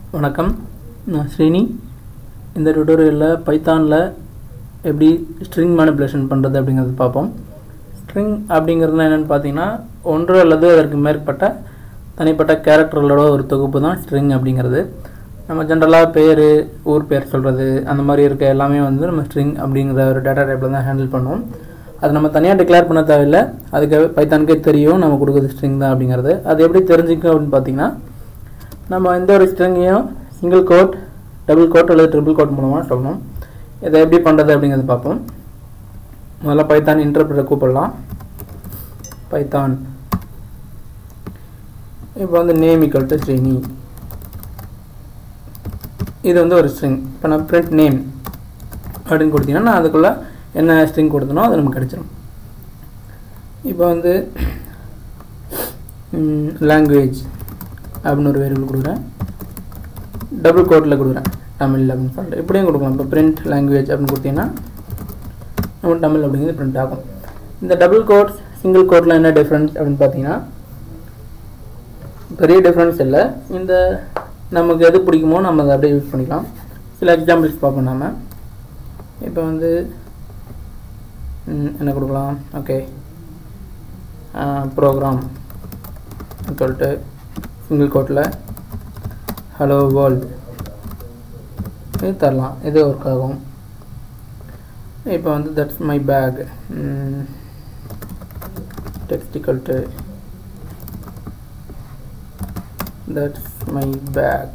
வணக்கம் நான் ஸ்ரீனி இந்த டுட்டோரியலில் பைத்தானில் எப்படி ஸ்ட்ரிங் மேனிப்புலேஷன் பண்ணுறது அப்படிங்கிறது பார்ப்போம் ஸ்ட்ரிங் அப்படிங்கிறதுலாம் என்னென்னு பார்த்தீங்கன்னா ஒன்று அல்லது அதற்கு மேற்பட்ட தனிப்பட்ட கேரக்டர்களோட ஒரு தொகுப்பு தான் ஸ்ட்ரிங் அப்படிங்கிறது நம்ம ஜென்ரலாக பேர் ஊர் பேர் சொல்கிறது அந்த மாதிரி இருக்க எல்லாமே வந்து நம்ம ஸ்ட்ரிங் அப்படிங்கிற ஒரு டேட்டா டைப்பில் தான் ஹேண்டில் பண்ணுவோம் அது நம்ம தனியாக டிக்ளேர் பண்ண தேவையில்லை அதுக்கு பைத்தானுக்கே தெரியும் நம்ம கொடுக்குறது ஸ்ட்ரிங் தான் அப்படிங்கிறது அது எப்படி தெரிஞ்சுக்கும் அப்படின்னு பார்த்தீங்கன்னா நம்ம எந்த ஒரு ஸ்ட்ரிங்கையும் சிங்கிள் கோட் டபுள் கோட் அல்லது ட்ரிபிள் கோட் மூலமாக சொல்லணும் இதை எப்படி பண்ணுறது அப்படிங்கிறத பார்ப்போம் முதல்ல பைத்தான் இன்டர்பிரட்டை கூப்பிடலாம் பைத்தான் இப்போ வந்து நேம் ஈக்குவல் டு ஸ்ரீனி இது வந்து ஒரு ஸ்ட்ரிங் இப்போ நான் பிரிண்ட் நேம் அப்படின்னு கொடுத்தீங்கன்னா நான் அதுக்குள்ளே என்ன ஸ்ட்ரிங் கொடுத்தனோ அது நமக்கு கிடச்சிரும் இப்போ வந்து லாங்குவேஜ் அப்படின்னு ஒரு வேரியபிள் கொடுக்குறேன் டபுள் கோட்டில் கொடுக்குறேன் தமிழ் அப்படின்னு சொல்லிட்டு இப்படியும் கொடுக்கலாம் இப்போ பிரிண்ட் லாங்குவேஜ் அப்படின்னு கொடுத்தீங்கன்னா நம்ம தமிழ் அப்படிங்கிறது பிரிண்ட் ஆகும் இந்த டபுள் கோட் சிங்கிள் கோட்டில் என்ன டிஃப்ரென்ஸ் அப்படின்னு பார்த்தீங்கன்னா பெரிய டிஃப்ரென்ஸ் இல்லை இந்த நமக்கு எது பிடிக்குமோ நம்ம அதை அப்படியே யூஸ் பண்ணிக்கலாம் சில எக்ஸாம்பிள்ஸ் பார்ப்போம் நாம இப்போ வந்து என்ன கொடுக்கலாம் ஓகே ப்ரோக்ராம் சொல்லிட்டு சிங்கிள் கோட்டில் ஹலோ வேர்ல்டு இது தரலாம் இது ஒர்க் ஆகும் இப்போ வந்து that's my bag text equal to that's my bag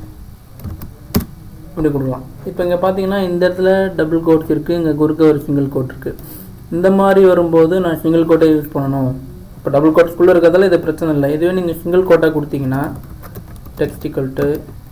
இப்படி கொடுக்கலாம் இப்போ இங்கே பார்த்தீங்கன்னா இந்த இடத்துல டபுள் கோட்ஸ் இருக்குது இங்கே குறுக்க ஒரு சிங்கிள் கோட் இருக்குது இந்த மாதிரி வரும்போது நான் சிங்கிள் கோட்டை யூஸ் பண்ணணும் இப்போ டபுள் கோட்ஸ்குள்ளே இருக்கிறதால இது பிரச்சனை இல்லை இதுவே நீங்கள் சிங்கிள் கோட்டாக கொடுத்தீங்கன்னா text equal to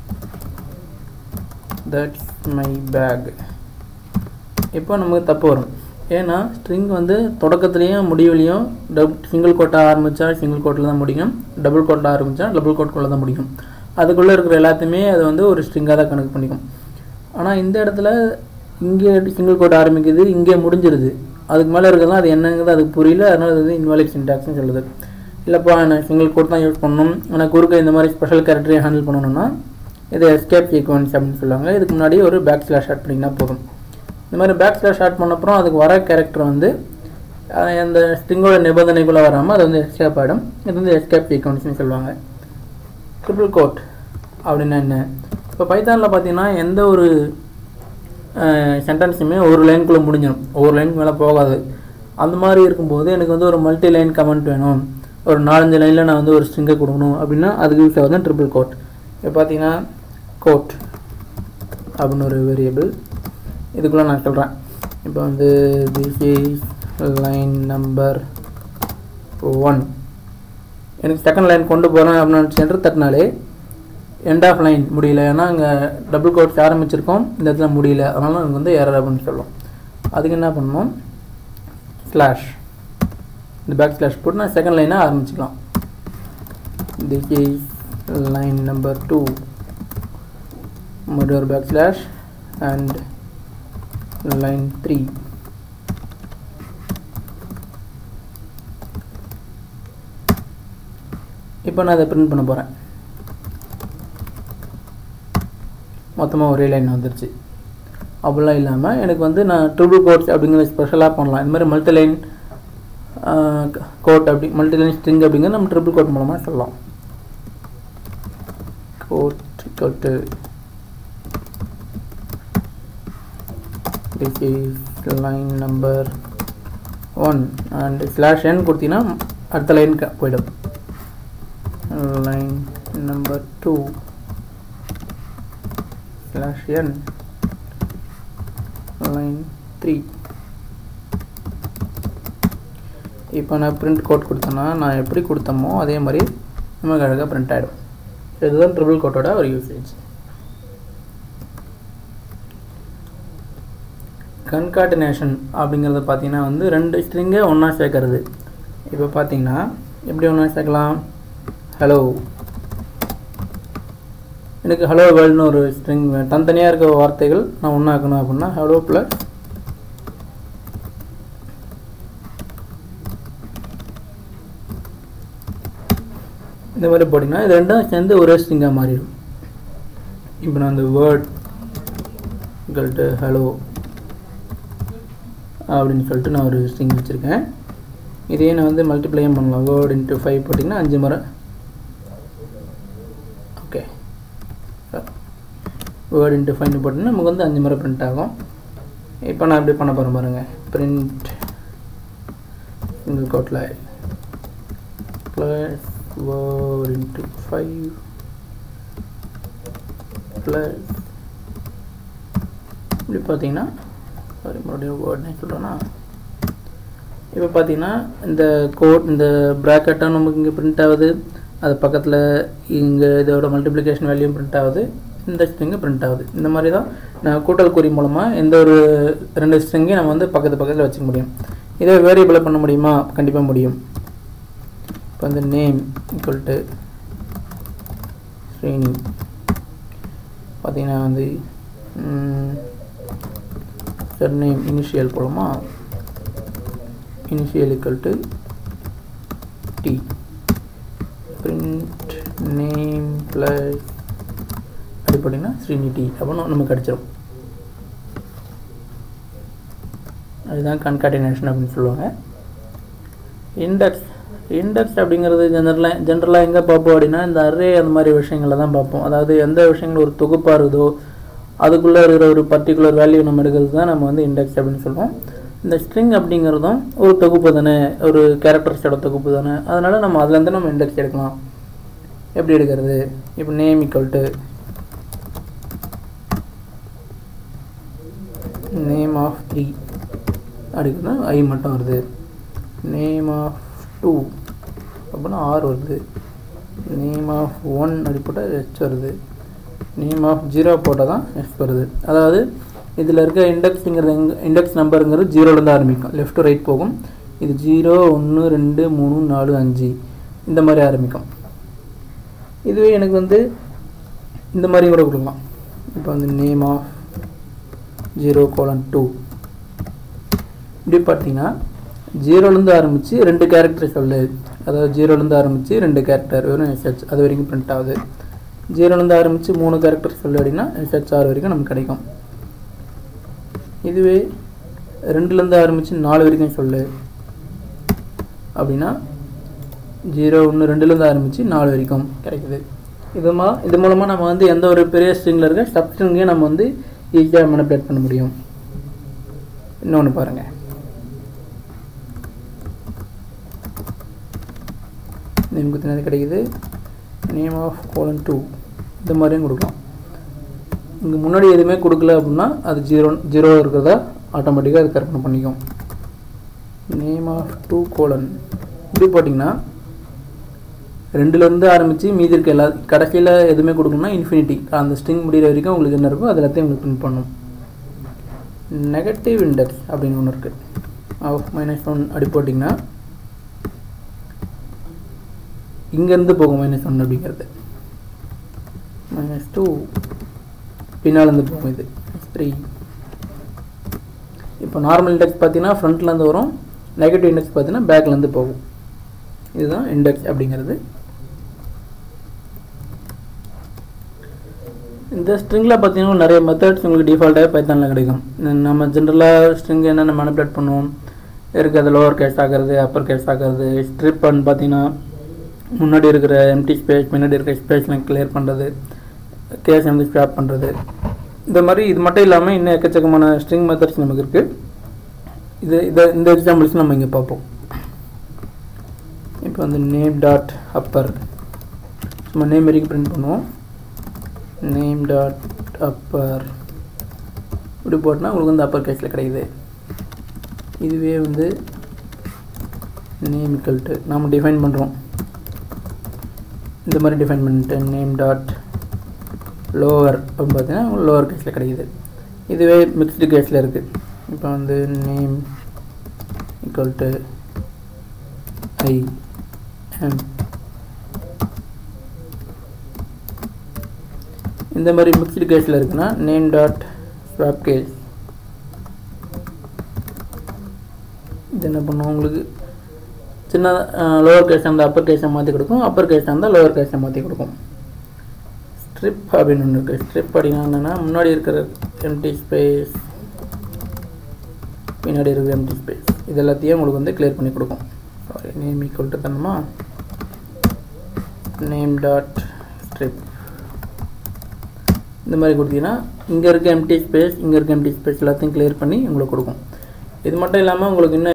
that's my bag இப்போ நமக்கு தப்பு வரும் ஏன்னா ஸ்ட்ரிங் வந்து தொடக்கத்துலேயும் முடிவுலையும் டப் சிங்கிள் கோட்டாக ஆரம்பித்தா சிங்கிள் கோட்டில் தான் முடியும் டபுள் கோட்டாக ஆரம்பித்தா டபுள் கோட்டுக்குள்ளே தான் முடியும் அதுக்குள்ளே இருக்கிற எல்லாத்தையுமே அது வந்து ஒரு ஸ்ட்ரிங்காக தான் கணக்கு பண்ணிக்கும் ஆனால் இந்த இடத்துல இங்கே சிங்கிள் கோட் ஆரம்பிக்குது இங்கே முடிஞ்சிருது அதுக்கு மேலே இருக்கிறதுலாம் அது என்னங்கிறது அதுக்கு புரியல அதனால் அது வந்து இன்வாலிட் சின்டாக்ஸ்னு சொல்லுது இல்லைப்பா நான் சிங்கிள் கோட் தான் யூஸ் பண்ணணும் ஆனால் குறுக்க இந்த மாதிரி ஸ்பெஷல் கேரக்டரையும் ஹேண்டில் பண்ணணும்னா இது எஸ்கேப் சீக்வன்ஸ் அப்படின்னு சொல்லுவாங்க இதுக்கு முன்னாடி ஒரு பேக் ஸ்லாஷ் ஆட் பண்ணிங்கன்னா போதும் இந்த மாதிரி பேக் ஸ்லாஷ் ஆட் பண்ணப்புறம் அதுக்கு வர கேரக்டர் வந்து அந்த ஸ்ட்ரிங்கோட நிபந்தனைக்குள்ளே வராமல் அது வந்து எஸ்கேப் ஆகிடும் இது வந்து எஸ்கேப் சீக்வன்ஸ்னு சொல்லுவாங்க ட்ரிபிள் கோட் அப்படின்னா என்ன இப்போ பைத்தானில் பார்த்தீங்கன்னா எந்த ஒரு சென்டென்ஸுமே ஒரு லைனுக்குள்ளே முடிஞ்சிடும் ஒவ்வொரு லைனுக்கு மேலே போகாது அந்த மாதிரி இருக்கும்போது எனக்கு வந்து ஒரு மல்டி லைன் கமெண்ட் வேணும் ஒரு நாலஞ்சு லைனில் நான் வந்து ஒரு ஸ்ட்ரிங்கை கொடுக்கணும் அப்படின்னா அதுக்கு யூஸ் ஆகுது ட்ரிபிள் கோட் இப்போ பார்த்தீங்கன்னா கோட் அப்படின்னு ஒரு வேரியபிள் இதுக்குள்ளே நான் சொல்கிறேன் இப்போ வந்து this is line number one எனக்கு செகண்ட் லைன் கொண்டு போகிறேன் அப்படின்னு சென்டர் தட்டினாலே எண்ட் ஆஃப் லைன் முடியல ஏன்னா இங்கே டபுள் கோட்ஸ் ஆரம்பிச்சிருக்கோம் இந்த இடத்துல முடியல அதனால எனக்கு வந்து எரர் அப்படின்னு சொல்லும் அதுக்கு என்ன பண்ணணும் ஸ்லாஷ் இந்த பேக் ஸ்லாஷ் போட்டு நான் செகண்ட் லைனாக ஆரம்பிச்சிக்கலாம் this is line number two மறுபடியும் ஒரு backslash and line three இப்போ நான் அதை பிரிண்ட் பண்ண போகிறேன் மொத்தமாக ஒரே லைன் வந்துருச்சு அப்படிலாம் இல்லாமல் எனக்கு வந்து நான் ட்ரிபிள் கோட்ஸ் அப்படிங்கிற ஸ்பெஷலாக பண்ணலாம் இந்த மாதிரி மல்டி லைன் கோட் அப்படி மல்டி லைன் ஸ்ட்ரிங் அப்படிங்கிறது நம்ம ட்ரிபிள் கோட் மூலமாக சொல்லலாம் quote quote this is line number 1 and slash n கொடுத்தீங்கன்னா அடுத்த லைனுக்கு போயிடும் line number two slash n line three இப்போ நான் பிரிண்ட் கோட் கொடுத்தேன்னா நான் எப்படி கொடுத்தோமோ அதே மாதிரி நமக்கு அழகாக பிரிண்ட் ஆகிடும் இதுதான் ட்ரிபிள் கோட்டோட ஒரு யூசேஜ் கன்காட்டினேஷன் அப்படிங்கிறத பார்த்தீங்கன்னா வந்து ரெண்டு ஸ்ட்ரிங்கை ஒன்றா சேர்க்கறது இப்போ பார்த்தீங்கன்னா எப்படி ஒன்றா சேர்க்கலாம் ஹலோ எனக்கு ஹலோ வேர்ல்டுன்னு ஒரு ஸ்ட்ரிங் தனித்தனியாக இருக்க வார்த்தைகள் நான் ஒன்றாக்கணும் அப்படின்னா ஹலோ ப்ளஸ் இந்த மாதிரி போட்டிங்கன்னா இது ரெண்டும் சேர்ந்து ஒரே ஸ்ட்ரிங்காக மாறிடும் இப்போ நான் அந்த வேர்ட் கல்ட்டு ஹலோ அப்படின்னு சொல்லிட்டு நான் ஒரு ஸ்ட்ரிங் வச்சுருக்கேன் இதே நான் வந்து மல்டிப்ளையும் பண்ணலாம் வேர்ட் இன்ட்டு ஃபைவ் போட்டிங்கன்னா அஞ்சு முறை ஓகே வேர்ட் இன்ட்டு ஃபைவ்னு போட்டிங்கன்னா நமக்கு வந்து அஞ்சு முறை பிரிண்ட் ஆகும் இப்போ நான் எப்படி பண்ண போகிறேன் பாருங்கள் பிரிண்ட் சிங்கிள் கோட்டில் plus word into five plus இப்படி பார்த்தீங்கன்னா சாரி மறுபடியும் வேர்ட் நான் சொல்கிறேன்னா இப்போ பார்த்தீங்கன்னா இந்த கோட் இந்த ப்ராக்கெட்டாக நமக்கு இங்கே பிரிண்ட் ஆகுது அது பக்கத்தில் இங்கே இதோட மல்டிப்ளிகேஷன் வேல்யூ பிரிண்ட் ஆகுது இந்த ஸ்ட்ரிங்கு பிரிண்ட் ஆகுது இந்த மாதிரி தான் நான் கூட்டல் குறி மூலமாக எந்த ஒரு ரெண்டு ஸ்ட்ரிங்கையும் நம்ம வந்து பக்கத்து பக்கத்தில் வச்சுக்க முடியும் இதே வேரியபிளை பண்ண முடியுமா கண்டிப்பாக முடியும் இப்போ வந்து நேம் ஈக்குவல் டு ஸ்ரீனி பார்த்தீங்கன்னா வந்து சர்நேம் இனிஷியல் போலமா initial equal to T print name plus அப்படி போட்டிங்கன்னா ஸ்ரீனி டி அப்படின்னு நமக்கு கிடச்சிரும் அதுதான் கன்காட்டினேஷன் அப்படின்னு சொல்லுவாங்க இண்டெக்ஸ் இண்டெக்ஸ் அப்படிங்கிறது ஜெனரலாக ஜென்ரலாக எங்கே பார்ப்போம் அப்படின்னா இந்த அரே அந்த மாதிரி விஷயங்களில் தான் பார்ப்போம் அதாவது எந்த விஷயங்கள் ஒரு தொகுப்பாக இருக்குதோ அதுக்குள்ளே இருக்கிற ஒரு பர்டிகுலர் வேல்யூ நம்ம எடுக்கிறது தான் நம்ம வந்து இண்டெக்ஸ் அப்படின்னு சொல்லுவோம் இந்த ஸ்ட்ரிங் அப்படிங்கிறதும் ஒரு தொகுப்பு தானே ஒரு கேரக்டர்ஸோட தொகுப்பு தானே அதனால் நம்ம அதுலேருந்து நம்ம இண்டெக்ஸ் எடுக்கலாம் எப்படி எடுக்கிறது இப்போ name equal to name of three அப்படின்னா ஐ மட்டும் வருது நேம் ஆஃப் டூ அப்படின்னா ஆர் வருது நேம் ஆஃப் ஒன் அப்படி போட்டால் ஹெச் வருது நேம் ஆஃப் ஜீரோ போட்டால் தான் எஸ் வருது அதாவது இதில் இருக்க இண்டெக்ஸுங்கிறது எங்க இண்டெக்ஸ் நம்பருங்கிறது ஜீரோலேருந்து ஆரம்பிக்கும் லெஃப்ட் டு ரைட் போகும் இது ஜீரோ ஒன்று ரெண்டு மூணு நாலு அஞ்சு இந்த மாதிரி ஆரம்பிக்கும் இதுவே எனக்கு வந்து இந்த மாதிரி கூட கொடுக்கலாம் இப்போ வந்து name of zero colon two இப்படி பார்த்தீங்கன்னா ஜீரோலேருந்து ஆரம்பித்து ரெண்டு கேரக்டர் சொல்லு அதாவது ஜீரோலேருந்து ஆரம்பித்து ரெண்டு கேரக்டர் வெறும் எஸ்ஹெச் அது வரைக்கும் பிரிண்ட் ஆகுது ஜீரோலேருந்து ஆரம்பித்து மூணு கேரக்டர் சொல்லு அப்படின்னா எஸ்ஹெச் ஆறு வரைக்கும் நமக்கு கிடைக்கும் இதுவே ரெண்டுலேருந்து ஆரம்பித்து நாலு வரைக்கும் சொல்லு அப்படின்னா ஜீரோ ஒன்று ரெண்டுலேருந்து ஆரம்பித்து நாலு வரைக்கும் கிடைக்குது இதுமா இது மூலமாக நம்ம வந்து எந்த ஒரு பெரிய ஸ்ட்ரிங்கில் இருக்க சப் ஸ்ட்ரிங்கையும் நம்ம வந்து ஈஸியாக மேனிப்புலேட் பண்ண முடியும் இன்னொன்று பாருங்கள் நேம் குத்தினது கிடைக்குது நேம் ஆஃப் கோலன் டூ இந்த மாதிரியும் கொடுக்கலாம் இங்கே முன்னாடி எதுவுமே கொடுக்கல அப்படின்னா அது ஜீரோ ஜீரோ இருக்கிறதா ஆட்டோமேட்டிக்காக அது கற்பனை பண்ணிக்கும் நேம் ஆஃப் டூ கோலன் இப்படி போட்டிங்கன்னா ரெண்டுலேருந்து ஆரம்பித்து மீதி இருக்க எல்லா கடைசியில் எதுவுமே கொடுக்கணும்னா இன்ஃபினிட்டி அந்த ஸ்ட்ரிங் முடிகிற வரைக்கும் உங்களுக்கு என்ன இருக்கோ அது எல்லாத்தையும் உங்களுக்கு பிரிண்ட் பண்ணும் நெகட்டிவ் இண்டெக்ஸ் அப்படின்னு ஒன்று இருக்குது ஆஃப் மைனஸ் ஒன் அப்படி போட்டிங்கன்னா இங்கேருந்து போகும் மைனஸ் ஒன் அப்படிங்கிறது மைனஸ் டூ பின்னாலேருந்து போகும் இது த்ரீ இப்போ நார்மல் இண்டெக்ஸ் பார்த்தீங்கன்னா ஃப்ரண்ட்லேருந்து வரும் நெகட்டிவ் இண்டெக்ஸ் பார்த்தீங்கன்னா பேக்லேருந்து போகும் இதுதான் இண்டெக்ஸ் அப்படிங்கிறது இந்த ஸ்ட்ரிங்கில் பார்த்தீங்கன்னா நிறைய மெத்தட்ஸ் உங்களுக்கு டிஃபால்ட்டாக பைத்தானில் கிடைக்கும் நம்ம ஜென்ரலாக ஸ்ட்ரிங் என்னென்ன மேனிப்புலேட் பண்ணுவோம் இருக்கிறது லோவர் கேஸ் ஆகிறது அப்பர் கேஸ் ஆகிறது ஸ்ட்ரிப் பண்ணு பார்த்தீங்கன்னா முன்னாடி இருக்கிற எம்டி ஸ்பேஸ் பின்னாடி இருக்கிற ஸ்பேஸ்லாம் கிளியர் பண்ணுறது கேஸ் வந்து ஸ்வாப் பண்ணுறது இந்த மாதிரி இது மட்டும் இல்லாமல் இன்னும் எக்கச்சக்கமான ஸ்ட்ரிங் மெத்தட்ஸ் நமக்கு இருக்குது இது இதை இந்த எக்ஸாம்பிள்ஸ் நம்ம இங்கே பார்ப்போம் இப்போ வந்து நேம் டாட் அப்பர் சும்மா நேம் வரைக்கும் பிரிண்ட் பண்ணுவோம் நேம் டாட் அப்பர் இப்படி போட்டோன்னா உங்களுக்கு வந்து அப்பர் கேஸில் கிடைக்குது இதுவே வந்து நேம் இக்கல்ட்டு நாம் டிஃபைன் பண்ணுறோம் இந்த மாதிரி டிஃபைன் பண்ணிட்டு நேம் டாட் லோவர் அப்படின்னு பார்த்தீங்கன்னா லோவர் கேஸில் கிடைக்குது இதுவே மிக்ஸ்டு கேஸில் இருக்குது இப்போ வந்து name equal to I M இந்த மாதிரி மிக்ஸ்டு கேஸில் இருக்குன்னா நேம் டாட் ஸ்வாப் கேஸ் இது என்ன பண்ணுவோம் உங்களுக்கு சின்ன லோவர் கேஸ் இருந்தால் அப்பர் கேஸை மாற்றி கொடுக்கும் அப்பர் கேஸ் இருந்தால் லோவர் கேஸை மாற்றி கொடுக்கும் ஸ்ட்ரிப் அப்படின்னு ஒன்று இருக்குது ஸ்ட்ரிப் அப்படின்னா என்னென்னா முன்னாடி இருக்கிற எம்டி ஸ்பேஸ் பின்னாடி இருக்கிற எம்டி ஸ்பேஸ் இது எல்லாத்தையும் உங்களுக்கு வந்து கிளியர் பண்ணி கொடுக்கும் சாரி நேம் ஈக்குவல் டு தரணுமா நேம் டாட் ஸ்ட்ரிப் இந்த மாதிரி கொடுத்தீங்கன்னா இங்கே இருக்க எம்டி ஸ்பேஸ் இங்கே இருக்க எம்டி ஸ்பேஸ் எல்லாத்தையும் கிளியர் பண்ணி உங்களுக்கு கொடுக்கும் இது மட்டும் இல்லாமல் உங்களுக்கு இன்னும்